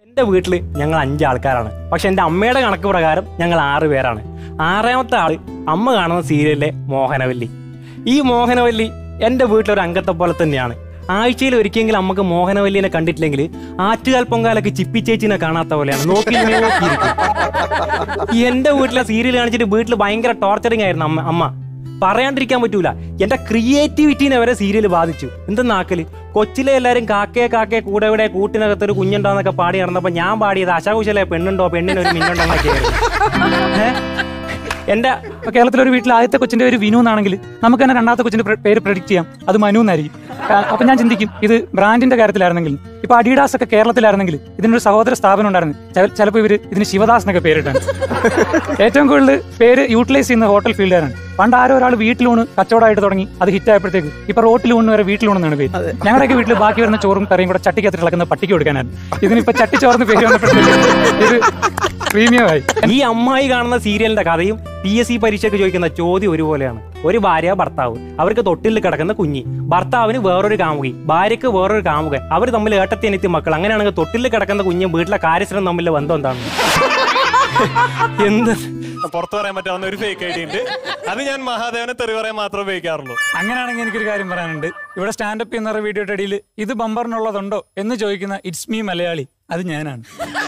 എൻ്റെ വീട്ടിൽ ഞങ്ങൾ അഞ്ച് ആൾക്കാരാണ് പക്ഷെ എൻ്റെ അമ്മയുടെ കണക്ക് പ്രകാരം ഞങ്ങൾ ആറ് പേരാണ് ആറാമത്തെ ആള് അമ്മ കാണുന്ന സീരിയലിലെ മോഹനവല്ലി ഈ മോഹനവല്ലി എൻ്റെ വീട്ടിലൊരു അംഗത്തെ പോലെ തന്നെയാണ് ആഴ്ചയിൽ ഒരിക്കലെങ്കിലും അമ്മക്ക് മോഹനവല്ലിനെ കണ്ടിട്ടില്ലെങ്കിൽ ആറ്റുകാൽ പൊങ്കാലൊക്കെ ചിപ്പി ചേച്ചിനെ കാണാത്ത പോലെയാണ് നോക്കി നോക്കിയിരിക്കും എന്റെ വീട്ടിലെ സീരിയൽ കാണിച്ചിട്ട് വീട്ടിൽ ഭയങ്കര ടോർച്ചറിങ് ആയിരുന്നു അമ്മ അമ്മ പറയാണ്ടിരിക്കാൻ പറ്റൂല എന്റെ ക്രിയേറ്റിവിറ്റീനെ വരെ സീരിയൽ ബാധിച്ചു എന്തെന്നാക്കല് കൊച്ചിലെ എല്ലാരും കാക്കേ കാക്കേ കൂടെ ഇവിടെ കൂട്ടിനകത്ത് ഒരു കുഞ്ഞുണ്ടോന്നൊക്കെ പാടി നടന്നപ്പോ ഞാൻ പാടിയത് അശാകുശലെ പെണ്ണുണ്ടോ പെണ്ണിന് ഒരു മിന്നുണ്ടോ എന്നൊക്കെയായിരുന്നു ഏ? എന്റെ ഇപ്പൊ കേരളത്തിലൊരു വീട്ടിൽ ആദ്യത്തെ കൊച്ചിന്റെ പേര് വിനു എന്നാണെങ്കിൽ നമുക്ക് തന്നെ രണ്ടാമത്തെ കൊച്ചിന്റെ പ്ര- പേര് പ്രഡിക്റ്റ് ചെയ്യാം അത് മനു എന്നായിരിക്കും ആ, അപ്പൊ ഞാൻ ചിന്തിക്കും ഇത് ബ്രാൻഡിന്റെ കാര്യത്തിലായിരുന്നെങ്കിൽ ഇപ്പൊ അഡീഡാസ് ഒക്കെ കേരളത്തിലായിരുന്നെങ്കിൽ ഇതിനൊരു സഹോദര സ്ഥാപനം ഉണ്ടായിരുന്നു ചിലപ്പോൾ ഇവര് ഇതിന് ശിവദാസ് എന്നൊക്കെ പേരിട്ടാണ് ഏറ്റവും കൂടുതൽ പേര് യൂട്ടിലൈസ് ചെയ്യുന്ന ഹോട്ടൽ ഫീൽഡാണ് പണ്ട് ആരോ ഒരാൾ വീട്ടിലൂണ് കച്ചവടമായിട്ട് തുടങ്ങി അത് ഹിറ്റ് ആയപ്പോഴത്തേക്ക് ഇപ്പൊ റോട്ടിലൂണ് വരെ വീട്ടിലൂണെന്നാണ് പേര് ഞങ്ങളുടെയൊക്കെ വീട്ടിൽ ബാക്കി വരുന്ന ചോറും കറിയും കൂടെ ചട്ടിക്കകത്ത് കിടക്കുന്ന പട്ടിക്ക് കൊടുക്കാനാണ് ഇതിനിപ്പോ ചട്ടിച്ചോറിന് പേര് വന്നപ്പോഴത്തേക്ക് ഇത് പ്രീമിയമായി ഈ അമ്മായി കാണുന്ന സീരിയലിന്റെ കഥയും പി എസ് സി പരീക്ഷയ്ക്ക് ചോദിക്കുന്ന ചോദ്യം ഒരുപോലെയാണ് ഒരു ഭാര്യ ഭർത്താവ് അവർക്ക് തൊട്ടിൽ കിടക്കുന്ന കുഞ്ഞി ഭർത്താവിന് വേറൊരു കാമുകി ഭാര്യയ്ക്ക് വേറൊരു കാമുകൻ അവർ തമ്മിൽ ഏട്ടത്തി അനിയത്തി മക്കൾ അങ്ങനെയാണെങ്കിൽ തൊട്ടിൽ കിടക്കുന്ന കുഞ്ഞും വീട്ടിലെ കാര്യസ്ഥനും തമ്മിലെ ബന്ധം എന്താണ് എന്ത് പുറത്തു പറയാൻ പറ്റാവുന്ന ഒരു ഫേക്ക് ഐ ഡി ഉണ്ട് അത് ഞാൻ മഹാദേവനെ തെറി പറയാൻ മാത്രമേ ഉപയോഗിക്കാറുള്ളൂ അങ്ങനെയാണെങ്കിൽ എനിക്കൊരു കാര്യം പറയാനുണ്ട് ഇവിടെ സ്റ്റാൻഡപ്പ് എന്ന വീഡിയോയുടെ ഇടയിൽ ഇത് ബമ്പറിനുള്ളതുണ്ടോ എന്ന് ചോദിക്കുന്ന ഇറ്റ്സ് മീ മലയാളി അത് ഞാനാണ്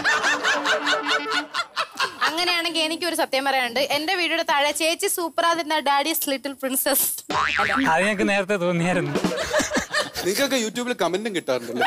അങ്ങനെയാണെങ്കിൽ എനിക്കൊരു സത്യം പറയാനുണ്ട് എന്റെ വീഡിയോയുടെ താഴെ ചേച്ചി സൂപ്പർ ആതിരുന്ന ഡാഡീസ് ലിറ്റിൽ പ്രിൻസസ് അത് ഞങ്ങൾക്ക് നേരത്തെ തോന്നിയായിരുന്നു നിങ്ങൾക്കൊക്കെ യൂട്യൂബിൽ കമന്റും കിട്ടാറുണ്ടല്ലോ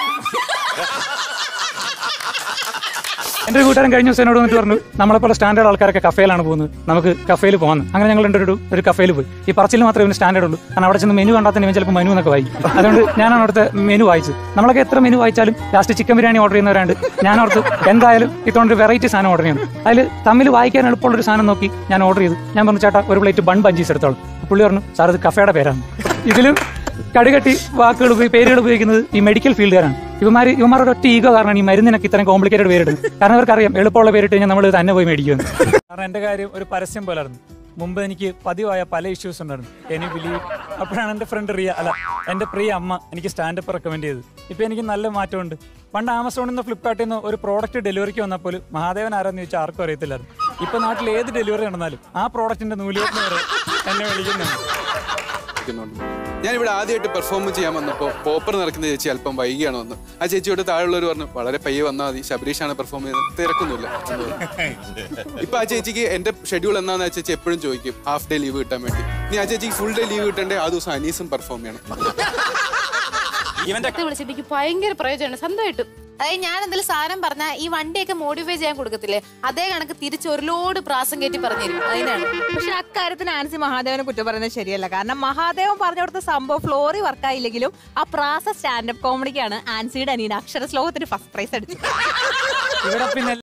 എന്റെ ഒരു കൂട്ടുകാരൻ കഴിഞ്ഞ ദിവസം എന്നോട് വന്നിട്ട് പറഞ്ഞു നമ്മളെപ്പോലെ സ്റ്റാൻഡേർഡ് ആൾക്കാരൊക്കെ കഫേയിലാണ് പോകുന്നത് നമുക്ക് കഫേയിൽ പോകാമെന്ന് അങ്ങനെ ഞങ്ങൾ രണ്ടൊരു ഒരു കഫേയിൽ പോയി ഈ പറച്ചിൽ മാത്രമേ ഇവന് സ്റ്റാൻഡേർഡ് ഉള്ളൂ കാരണം അവിടെ ചെന്ന് മെനു കണ്ടാൽ തന്നെ ഇവൻ ചിലപ്പോൾ മെനു എന്നൊക്കെ വായിക്കും അതുകൊണ്ട് ഞാനാണ് അവിടുത്തെ മെനു വായിച്ചത് നമ്മളൊക്കെ എത്ര മെനു വായിച്ചാലും ലാസ്റ്റ് ചിക്കൻ ബിരിയാണി ഓർഡർ ചെയ്യുന്നവരാണ്ട് ഞാൻ ഓർത്ത് എന്തായാലും ഇത്തോണ്ട് വെറൈറ്റി സാധനം ഓർഡർ ചെയ്യണം അതിൽ തമ്മിൽ വായിക്കാൻ എളുപ്പമുള്ള ഒരു സാധനം നോക്കി ഞാൻ ഓർഡർ ചെയ്തു ഞാൻ പറഞ്ഞു ചേട്ടാ ഒരു പ്ലേറ്റ് ബൺ ബഞ്ചീസ് എടുത്തോളൂ പുള്ളി പറഞ്ഞു സാർ ഇത് കഫേയുടെ പേരാണ് ഇതിലും കടുകട്ടി വാക്കുകൾ ഉപയോഗി- പേരുകൾ ഉപയോഗിക്കുന്നത് ഈ മെഡിക്കൽ ഫീൽഡുകാരാണ് ഇവന്മാർ ഇവന്മാരുടെ ഒറ്റ ഈഗോ കാരണം ഈ മരുന്നിനൊക്കെ ഇത്രയും കോംപ്ലിക്കേറ്റഡ് പേരിടുന്നത് കാരണം അവർക്കറിയാം എളുപ്പമുള്ള പേരിട്ട് കഴിഞ്ഞാൽ നമ്മൾ തന്നെ പോയി മേടിക്കുമെന്ന് കാരണം എന്റെ കാര്യം ഒരു പരസ്യം പോലായിരുന്നു മുമ്പ് എനിക്ക് പതിവായ പല ഇഷ്യൂസ് ഉണ്ടായിരുന്നു എനി ബിലീവ് അപ്പോഴാണ് എൻ്റെ ഫ്രണ്ട് റിയ അല്ല എൻ്റെ പ്രിയ അമ്മ എനിക്ക് സ്റ്റാൻഡപ്പ് റെക്കമെൻഡ് ചെയ്തത് ഇപ്പൊ എനിക്ക് നല്ല മാറ്റമുണ്ട് പണ്ട് ആമസോണിൽ നിന്ന് ഫ്ലിപ്കാർട്ടിൽ നിന്ന് ഒരു പ്രോഡക്റ്റ് ഡെലിവറിക്ക് വന്നപ്പോൾ മഹാദേവൻ ആരാന്ന് ചോദിച്ചാൽ ആർക്കും അറിയത്തില്ലായിരുന്നു ഇപ്പൊ നാട്ടിൽ ഏത് ഡെലിവറി നടന്നാലും ആ പ്രോഡക്റ്റിന്റെ നൂലുകെട്ടിന് വരെ എന്നെ വിളിക്കുന്നുണ്ട് ഇരിക്കുന്നുണ്ട്. ഞാൻ ഇവിടെ ആദ്യമായിട്ട് പെർഫോം ചെയ്യാൻ വന്നപ്പോൾ പോപ്പർ നടക്കുന്ന ചേച്ചി അല്പം വൈകിയാണ് വന്നത് ആ ചേച്ചിയോട് താഴെയുള്ളവർ പറഞ്ഞു വളരെ പയ്യെ വന്നാൽ മതി ശബരീഷാണ് പെർഫോം ചെയ്തത് തിരക്കൊന്നുമില്ല എന്ന് പറഞ്ഞു. ഇപ്പൊ ആ ചേച്ചിക്ക് എന്റെ ഷെഡ്യൂൾ എന്താണെന്ന് ആ ചേച്ചി എപ്പോഴും ചോദിക്കും ഹാഫ് ഡേ ലീവ് കിട്ടാൻ വേണ്ടി ഇനി ആ ചേച്ചിക്ക് ഫുൾ ഡേ ലീവ് കിട്ടണ്ടേ ആ ദിവസം അനീസും പെർഫോം ചെയ്യണം ഇത് വിളിച്ചിട്ട് എനിക്ക് ഭയങ്കര പ്രയോജനമാണ് സ്വന്തമായിട്ടും അതായത് ഞാൻ എന്തെങ്കിലും സാധനം പറഞ്ഞാൽ ഈ വണ്ടിയൊക്കെ മോഡിഫൈ ചെയ്യാൻ കൊടുക്കത്തില്ലേ അതേ കണക്ക് തിരിച്ച് ഒരു ലോഡ് പ്രാസം കയറ്റി പറഞ്ഞിരും അതിനാണ് പക്ഷെ അക്കാര്യത്തിന് ആൻസി മഹാദേവനെ കുറ്റം പറയുന്നത് ശരിയല്ല കാരണം മഹാദേവൻ പറഞ്ഞു കൊടുത്ത സംഭവം ഫ്ലോറി വർക്കായില്ലെങ്കിലും ആ പ്രാസ സ്റ്റാൻഡപ്പ് കോമഡിക്കാണ് ആൻസിയുടെ അനിയൻ അക്ഷര ശ്ലോകത്തിന് ഫസ്റ്റ് പ്രൈസ് അടിച്ചത് ഇവിടെ പിന്നെ